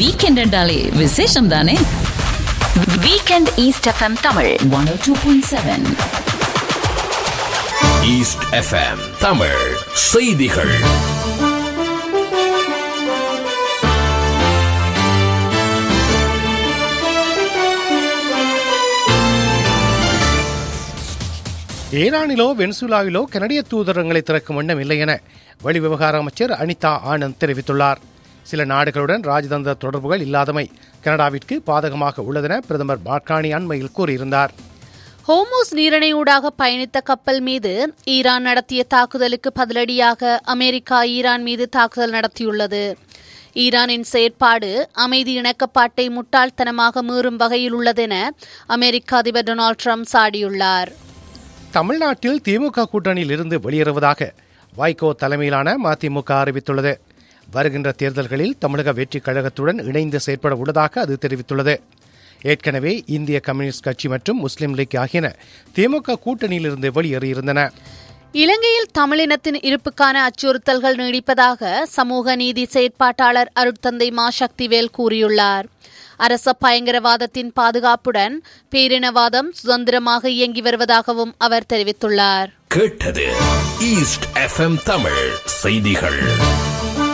weekend என்றாலே விசேஷம் தானே weekend east FM Tamil one two point seven east FM Tamil செய்திகள் ஈரானிலோ வெனிசுலாவிலோ கனடிய தூதரகங்களை திறக்கும் எண்ணம் இல்லை என வெளிவிவகார அமைச்சர் அனிதா ஆனந்த் தெரிவித்துள்ளார் சில நாடுகளுடன் ராஜதந்திர தொடர்புகள் இல்லாதமை கனடாவிற்கு பாதகமாக உள்ளதென பிரதமர் மார்கானி அண்மையில் கூறியிருந்தார் ஹோமோஸ் நீரிணையூடாக பயணித்த கப்பல் மீது ஈரான் நடத்திய தாக்குதலுக்கு பதிலடியாக அமெரிக்கா ஈரான் மீது தாக்குதல் நடத்தியுள்ளது ஈரானின் செயற்பாடு அமைதி இணக்கப்பாட்டை முட்டாள்தனமாக மீறும் வகையில் உள்ளதென அமெரிக்க அதிபர் டொனால்ட் ட்ரம்ப் சாடியுள்ளார் தமிழ்நாட்டில் திமுக கூட்டணியில் இருந்து வெளியேறுவதாக வைகோ தலைமையிலான மதிமுக அறிவித்துள்ளது வருகின்ற தேர்தல்களில் தமிழக வெற்றிக் கழகத்துடன் இணைந்து செயற்பட உள்ளதாக அது தெரிவித்துள்ளது ஏற்கனவே இந்திய கம்யூனிஸ்ட் கட்சி மற்றும் முஸ்லிம் லீக் ஆகியன திமுக கூட்டணியிலிருந்து வெளியேறியிருந்தன இலங்கையில் தமிழினத்தின் இருப்புக்கான அச்சுறுத்தல்கள் நீடிப்பதாக சமூக நீதி செயற்பாட்டாளர் அருட்தந்தை மா சக்திவேல் கூறியுள்ளார் அரச பயங்கரவாதத்தின் பாதுகாப்புடன் பேரினவாதம் சுதந்திரமாக இயங்கி வருவதாகவும் அவர் தெரிவித்துள்ளார் கேட்டது ஈஸ்ட் எஃப்எம் தமிழ் செய்திகள்